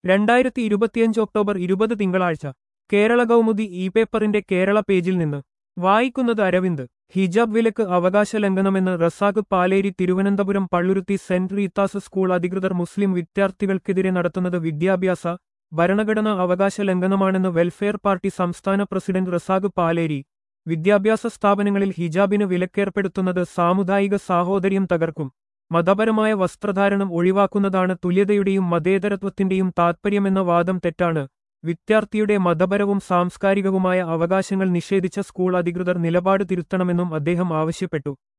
രണ്ടായിരത്തി ഇരുപത്തിയഞ്ച് ഒക്ടോബർ ഇരുപത് തിങ്കളാഴ്ച കേരള കൗമുദി ഇ പേപ്പറിന്റെ കേരള പേജിൽ നിന്ന് വായിക്കുന്നത് അരവിന്ദ് ഹിജാബ് വിലക്ക് അവകാശ ലംഘനമെന്ന് Razak Paleri Thiruvananthapuram Palluruthy saint Rita's school അധികൃതർ മുസ്ലിം വിദ്യാർത്ഥികൾക്കെതിരെ നടത്തുന്നത് വിദ്യാഭ്യാസ ഭരണഘടനാ അവകാശ ലംഘനമാണെന്ന് വെൽഫെയർ പാർട്ടി സംസ്ഥാന പ്രസിഡന്റ് റസാഖ് പാലേരി വിദ്യാഭ്യാസ സ്ഥാപനങ്ങളിൽ ഹിജാബിന് വിലക്കേർപ്പെടുത്തുന്നത് സാമുദായിക സാഹോദര്യം തകർക്കും മതപരമായ വസ്ത്രധാരണം ഒഴിവാക്കുന്നതാണ് തുല്യതയുടെയും മതേതരത്വത്തിന്റെയും താത്പര്യമെന്ന വാദം തെറ്റാണ് വിദ്യാർത്ഥിയുടെ മതപരവും സാംസ്കാരികവുമായ അവകാശങ്ങൾ നിഷേധിച്ച സ്കൂൾ അധികൃതർ നിലപാട് തിരുത്തണമെന്നും അദ്ദേഹം ആവശ്യപ്പെട്ടു